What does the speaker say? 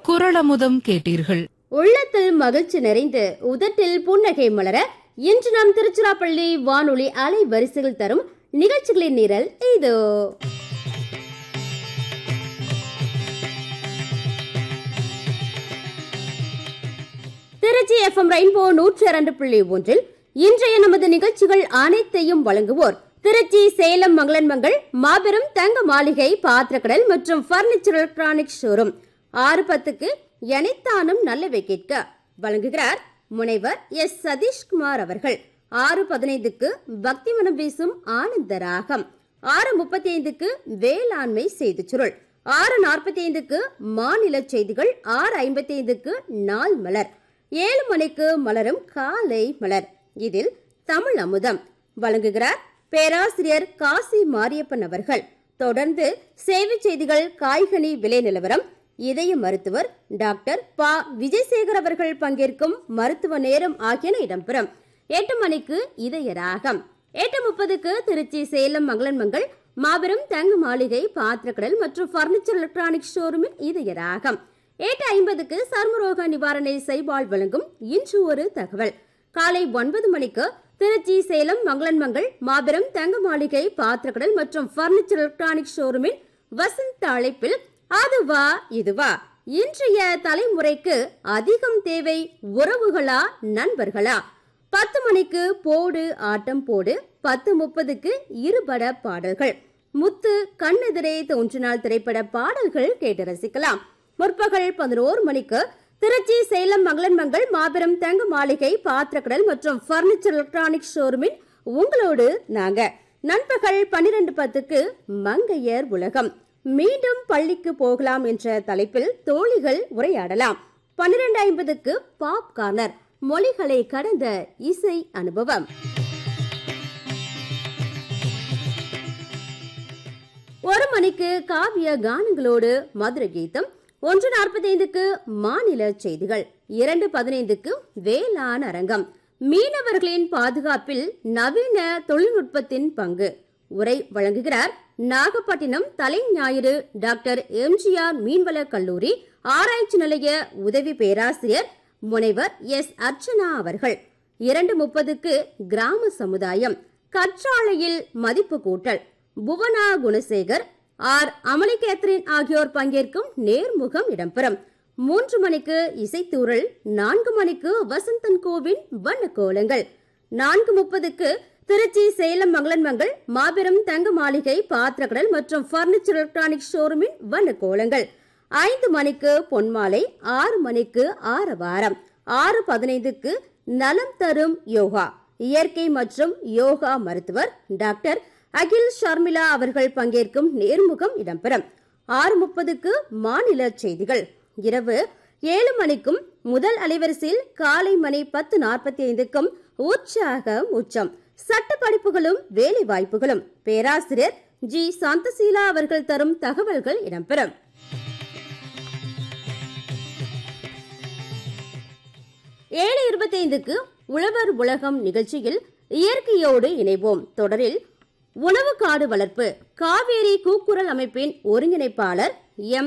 குரளமுதம் கேட்டீர்கள் உள்ளத்தில் மகிழ்ச்சி நிறைந்து உதட்டில் புன்னகை மலர இன்று நாம் திருச்சிராப்பள்ளி வானொலி அலை வரிசைகள் தரும் நிகழ்ச்சிகளின் நிரல் இதோ திருச்சி எஃப்எம் ரெயின்போ நூற்றி இரண்டு புள்ளி ஒன்றில் இன்றைய நமது நிகழ்ச்சிகள் அனைத்தையும் வழங்குவோர் திருச்சி சேலம் மங்களன்மங்கள் மாபெரும் தங்க மாளிகை பாத்திரக்கடல் மற்றும் பர்னிச்சர் எலக்ட்ரானிக் ஷோரூம் ஆறு பத்துக்கு எனைத்தானும் நல்லவை கேட்க வழங்குகிறார் முனைவர் எஸ் சதீஷ்குமார் அவர்கள் ஆறு பதினைந்துக்கு பக்தி மனம் வீசும் ஆனந்த ராகம் ஆறு முப்பத்தி ஐந்துக்கு வேளாண்மை செய்தி சுருள் ஆறு நாற்பத்தி ஐந்துக்கு மாநில செய்திகள் ஆறு ஐம்பத்தி ஐந்துக்கு நாள் மலர் ஏழு மணிக்கு மலரும் காலை மலர் இதில் தமிழ் அமுதம் வழங்குகிறார் பேராசிரியர் காசி மாரியப்பன் அவர்கள் தொடர்ந்து சேவை செய்திகள் காய்கனி விலை நிலவரம் இதய மருத்துவர் டாக்டர் ப விஜயசேகர் அவர்கள் பங்கேற்கும் மருத்துவ நேரம் ஆகியன இடம்பெறும் எட்டு மணிக்கு இதய ராகம் எட்டு முப்பதுக்கு திருச்சி சேலம் மங்களன்மங்கள் மாபெரும் தங்க மாளிகை பாத்திரக்கடல் மற்றும் பர்னிச்சர் எலக்ட்ரானிக் ஷோரூமின் இதய ராகம் எட்டு ஐம்பதுக்கு சர்மரோக நிவாரண சைபால் வழங்கும் இன்று ஒரு தகவல் காலை ஒன்பது மணிக்கு திருச்சி சேலம் மங்களன்மங்கள் மாபெரும் தங்க மாளிகை பாத்திரக்கடல் மற்றும் பர்னிச்சர் எலக்ட்ரானிக் ஷோரூமின் வசந்த அழைப்பில் அதுவா இதுவா இன்றைய தலைமுறைக்கு அதிகம் தேவை உறவுகளா நண்பர்களா பத்து மணிக்கு போடு ஆட்டம் போடு பத்து முப்பதுக்கு இருபட பாடல்கள் முத்து கண்ணெதிரே தோன்றினால் திரைப்பட பாடல்கள் கேட்டு ரசிக்கலாம் முற்பகல் பதினோரு மணிக்கு திருச்சி சேலம் மங்களன்மங்கள் மாபெரும் தங்க மாளிகை பாத்திரக்கடல் மற்றும் பர்னிச்சர் எலக்ட்ரானிக் ஷோரூமின் உங்களோடு நாங்க நண்பகல் பன்னிரண்டு பத்துக்கு மங்கையர் உலகம் மீண்டும் பள்ளிக்கு போகலாம் என்ற தலைப்பில் தோழிகள் உரையாடலாம் பன்னிரண்டு ஐம்பதுக்கு பாப் கார்னர் மொழிகளை கடந்த இசை அனுபவம் ஒரு மணிக்கு காவிய கானங்களோடு மதுரை கீதம் ஒன்று நாற்பத்தைந்துக்கு மாநில செய்திகள் இரண்டு பதினைந்துக்கு வேளாண் அரங்கம் மீனவர்களின் பாதுகாப்பில் நவீன தொழில்நுட்பத்தின் பங்கு உரை வழங்குகிறார் நாகப்பட்டினம் தலை ஞாயிறு டாக்டர் எம்ஜிஆர் மீன்வள கல்லூரி ஆராய்ச்சி நிலைய உதவி பேராசிரியர் முனைவர் எஸ் அர்ச்சனா அவர்கள் இரண்டு முப்பதுக்கு கிராம சமுதாயம் கற்றாழையில் மதிப்பு கூட்டல் புவனா குணசேகர் ஆர் அமளி கேத்ரின் ஆகியோர் பங்கேற்கும் நேர்முகம் இடம்பெறும் மூன்று மணிக்கு இசைத்தூரல் நான்கு மணிக்கு வசந்தன் கோவின் வண்ண கோலங்கள் நான்கு முப்பதுக்கு திருச்சி சேலம் மங்களன்மங்கள் மாபெரும் தங்க மாளிகை பாத்திரக்கடல் மற்றும் பர்னிச்சர் எலக்ட்ரானிக் ஷோரூமின் வண்ண கோலங்கள் ஐந்து மணிக்கு பொன்மாலை ஆறு மணிக்கு ஆரவாரம் ஆறு பதினைந்துக்கு நலம் தரும் யோகா இயற்கை மற்றும் யோகா மருத்துவர் டாக்டர் அகில் ஷர்மிளா அவர்கள் பங்கேற்கும் நேர்முகம் இடம்பெறும் ஆறு முப்பதுக்கு மாநில செய்திகள் இரவு ஏழு மணிக்கும் முதல் அலைவரிசையில் காலை மணி பத்து நாற்பத்தி ஐந்துக்கும் உற்சாகம் உச்சம் சட்ட படிப்புகளும் வேலை வாய்ப்புகளும் பேராசிரியர் ஜி சாந்தசீலா அவர்கள் தரும் தகவல்கள் இடம்பெறும் ஏழு இருபத்தி ஐந்துக்கு உழவர் உலகம் நிகழ்ச்சியில் இயற்கையோடு இணைவோம் தொடரில் உணவு காடு வளர்ப்பு காவேரி கூக்குரல் அமைப்பின் ஒருங்கிணைப்பாளர் எம்